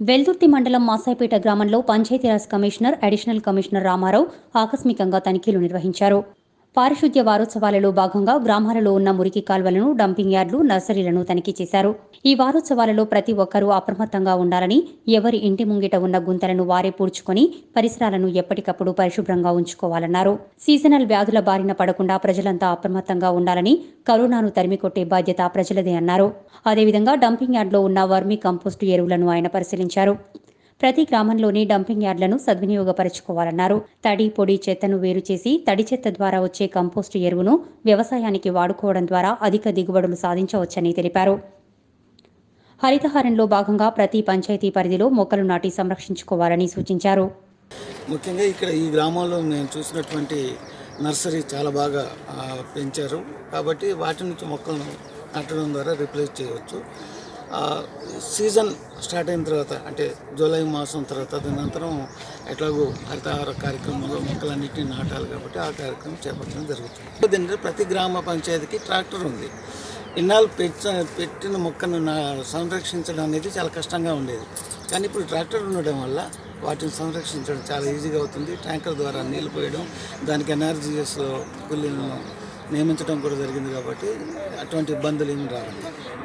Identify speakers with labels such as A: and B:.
A: వెల్దుర్తి మండలం మాసాయిపేట గ్రామంలో Panchayati Raj commissioner additional commissioner Ramarao ఆకస్మికంగా తనిఖీలు నిర్వహించారు పారిశుద్ధ్య వారోత్సవాలలో భాగంగా గ్రామాలలో ఉన్న మురికి కాల్వలను డంపింగ్ యార్డులు నర్సరీలను తనిఖీ చేశారు ఈ వారోత్సవాలలో ప్రతి ఒక్కరూ అప్రమత్తంగా ఉండాలని ఎవరి ఇంటి ముంగిట ఉన్న గుంతలను వారే పూడ్చుకొని పరిసరాలను ఎప్పటికప్పుడు పరిశుభ్రంగా ఉంచుకోవాలన్నారు సీజనల్ వ్యాధుల బారిన పడకుండా ప్రజలంతా అప్రమత్తంగా ఉండాలని కరోనాను తరిమికొట్టే బాధ్యత ప్రజలదే అన్నారు అదేవిధంగా డంపింగ్ యార్డులో ఉన్న వర్మీ కంపోస్టు ఎరువులను ఆయన పరిశీలించారు ప్రతి గ్రామంలోని డంపింగ్ యార్డులను సద్వినియోగపరచుకోవాలన్నారు తడి పొడి చెత్తను వేరు చేసి తడి చెత్త ద్వారా వచ్చే కంపోస్టు ఎరువును వ్యవసాయానికి వాడుకోవడం ద్వారా అధిక దిగుబడులు సాధించవచ్చని తెలిపారు హరితహారంలో భాగంగా ప్రతి పంచాయతీ పరిధిలో మొక్కలు నాటి సంరక్షించుకోవాలని సూచించారు
B: ముఖ్యంగా ఇక్కడ ఈ గ్రామంలో మేము చూసినటువంటి నర్సరీ చాలా బాగా ఆ, పెంచారు కాబట్టి వాటి నుంచి మొక్కలను నాటడం ద్వారా రిప్లేస్ చేయవచ్చు ఆ, సీజన్ స్టార్ట్ అయిన తర్వాత అంటే జూలై మాసం తర్వాత తదనంతరం ఎట్లాగో హరితహార కార్యక్రమంలో మొక్కలన్నింటినీ నాటాలి కాబట్టి ఆ కార్యక్రమం చేపట్టడం జరుగుతుంది దీంట్లో ప్రతి గ్రామ పంచాయతీకి ట్రాక్టర్ ఉంది ఇన్నాళ్ళు పెట్ట పెట్టిన మొక్కను నా సంరక్షించడం అనేది చాలా కష్టంగా ఉండేది కానీ ఇప్పుడు ట్రాక్టర్ ఉండడం వల్ల వాటిని సంరక్షించడం చాలా ఈజీగా అవుతుంది ట్యాంకర్ ద్వారా నీళ్లు పోయడం దానికి ఎన్ఆర్జీఎస్ కూలీలను నియమించడం కూడా జరిగింది కాబట్టి అటువంటి ఇబ్బందులు ఏమి రావండి